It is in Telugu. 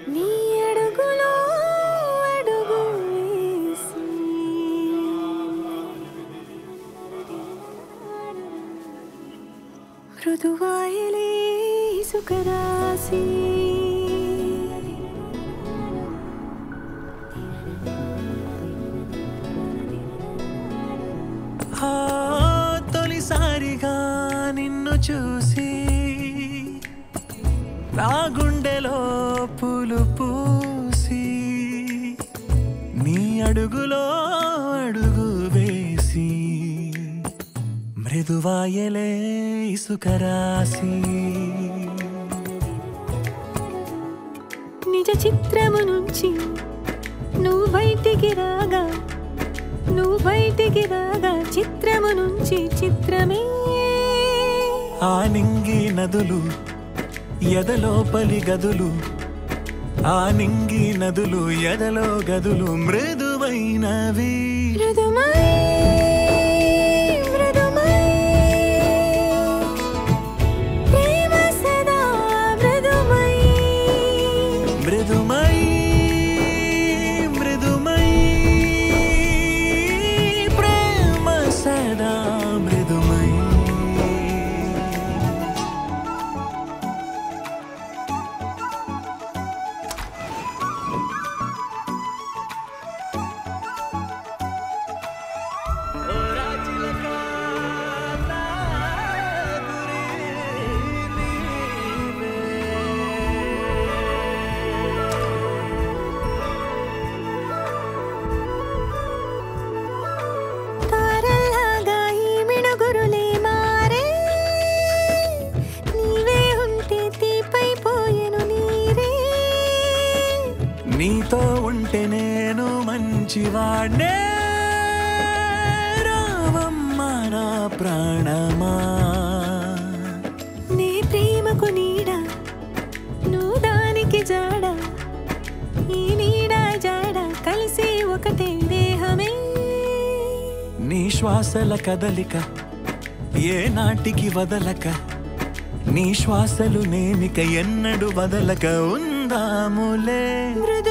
నీ అడుగులో అడుగు వేసి మృదువాయలే ఇసుక రాసి ఆ తొలిసారిగా నిన్ను చూసి నా గుండెలో పూలు పూసి నీ అడుగులో అడుగు వేసి మృదువాయలే ఇసుక రాసి నిజ చిత్రము నుంచి నువ్వు బయటికి రాగా నువ్వు బయటికి రాగా చిత్రము నుంచి చిత్రమే ఆ నింగి నదులు ఎదలోపలి గదులు ఆ నింగి నదులు ఎదలో గదులు మృదువైనవి మృదుమై మృదుమై ప్రేమ సదా మృదుమై మృదుమై మృదుమై ప్రేమ సదా మృదుమై తారల్లాగా ఈ మిణుగురులే మారే నీవే ఉంటే తీపైపోయెను నీరే నీతో ఉంటే నేను మంచివాడ్నే రావమ్మ నా ప్రాణమా నీ ప్రేమకు నీడ నువ్వు దానికి జాడ ఈ నీడ జాడ కలిసి ఒకటే దేహమే నీ శ్వాసల కదలిక ఏ నాటికి వదలక నీ శ్వాసలు నేనిక ఎన్నడు వదలక ఉందాములే మృదు